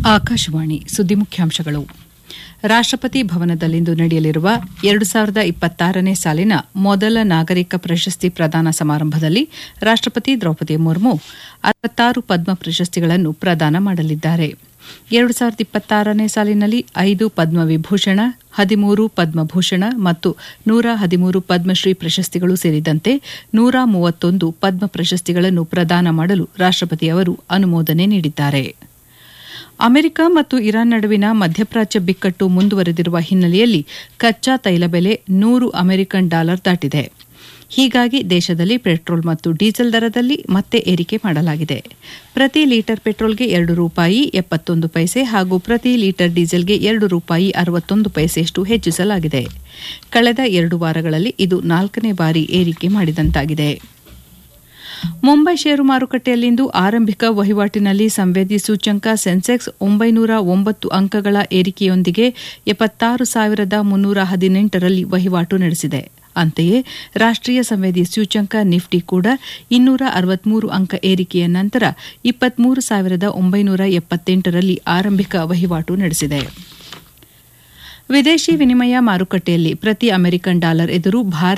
ಆಕಾಶವಾಣಿ ಸುದ್ದಿ ಮುಖ್ಯಾಂಶಗಳು ರಾಷ್ಟಪತಿ ಭವನದಲ್ಲಿಂದು ನಡೆಯಲಿರುವ ಎರಡು ಸಾವಿರದ ಇಪ್ಪತ್ತಾರನೇ ಸಾಲಿನ ಮೊದಲ ನಾಗರಿಕ ಪ್ರಶಸ್ತಿ ಪ್ರದಾನ ಸಮಾರಂಭದಲ್ಲಿ ರಾಷ್ಟಪತಿ ದ್ರೌಪದಿ ಮುರ್ಮು ಅರವತ್ತಾರು ಪದ್ಮ ಪ್ರಶಸ್ತಿಗಳನ್ನು ಪ್ರದಾನ ಮಾಡಲಿದ್ದಾರೆ ಎರಡು ಸಾವಿರದ ಇಪ್ಪತ್ತಾರನೇ ಸಾಲಿನಲ್ಲಿ ಐದು ಪದ್ಮವಿಭೂಷಣ ಹದಿಮೂರು ಪದ್ಮಭೂಷಣ ಮತ್ತು ನೂರ ಹದಿಮೂರು ಪದ್ಮಶ್ರೀ ಪ್ರಶಸ್ತಿಗಳು ಸೇರಿದಂತೆ ನೂರ ಮೂವತ್ತೊಂದು ಪದ್ಮ ಪ್ರಶಸ್ತಿಗಳನ್ನು ಪ್ರದಾನ ಮಾಡಲು ರಾಷ್ಟಪತಿ ಅವರು ಅನುಮೋದನೆ ನೀಡಿದ್ದಾರೆ ಅಮೆರಿಕ ಮತ್ತು ಇರಾನ್ ನಡುವಿನ ಮಧ್ಯಪ್ರಾಚ್ಯ ಬಿಕ್ಕಟ್ಟು ಮುಂದುವರೆದಿರುವ ಹಿನ್ನೆಲೆಯಲ್ಲಿ ಕಚ್ಚಾ ತೈಲ ಬೆಲೆ ನೂರು ಅಮೆರಿಕನ್ ಡಾಲರ್ ದಾಟಿದೆ ಹೀಗಾಗಿ ದೇಶದಲ್ಲಿ ಪೆಟ್ರೋಲ್ ಮತ್ತು ಡೀಸೆಲ್ ದರದಲ್ಲಿ ಮತ್ತೆ ಏರಿಕೆ ಮಾಡಲಾಗಿದೆ ಪ್ರತಿ ಲೀಟರ್ ಪೆಟ್ರೋಲ್ಗೆ ಎರಡು ರೂಪಾಯಿ ಎಪ್ಪತ್ತೊಂದು ಪೈಸೆ ಹಾಗೂ ಪ್ರತಿ ಲೀಟರ್ ಡೀಸೆಲ್ಗೆ ಎರಡು ರೂಪಾಯಿ ಅರವತ್ತೊಂದು ಪೈಸೆಯಷ್ಟು ಹೆಚ್ಚಿಸಲಾಗಿದೆ ಕಳೆದ ಎರಡು ವಾರಗಳಲ್ಲಿ ಇದು ನಾಲ್ಕನೇ ಬಾರಿ ಏರಿಕೆ ಮಾಡಿದಂತಾಗಿದೆ ಮುಂಬೈ ಷೇರು ಮಾರುಕಟ್ಟೆಯಲ್ಲಿಂದು ಆರಂಭಿಕ ವಹಿವಾಟಿನಲ್ಲಿ ಸಂವೇದಿ ಸೂಚ್ಯಂಕ ಸೆನ್ಸೆಕ್ಸ್ ಒಂಬೈನೂರ ಒಂಬತ್ತು ಅಂಕಗಳ ಏರಿಕೆಯೊಂದಿಗೆ ಎಪ್ಪತ್ತಾರು ಸಾವಿರದ ಮುನ್ನೂರ ಹದಿನೆಂಟರಲ್ಲಿ ವಹಿವಾಟು ನಡೆಸಿದೆ ಅಂತೆಯೇ ರಾಷ್ಟೀಯ ಸಂವೇದಿ ಸೂಚ್ಯಂಕ ನಿಫ್ಟಿ ಕೂಡ ಇನ್ನೂರ ಅರವತ್ಮೂರು ಅಂಕ ಏರಿಕೆಯ ನಂತರ ಇಪ್ಪತ್ಮೂರು ಸಾವಿರದ ಒಂಬೈನೂರ ಎಪ್ಪತ್ತೆಂಟರಲ್ಲಿ ಆರಂಭಿಕ ವಹಿವಾಟು ನಡೆಸಿದೆ ವಿದೇಶಿ ವಿನಿಮಯ ಮಾರುಕಟ್ಟೆಯಲ್ಲಿ ಪ್ರತಿ ಅಮೆರಿಕನ್ ಡಾಲರ್ ಎದುರು ಭಾರತ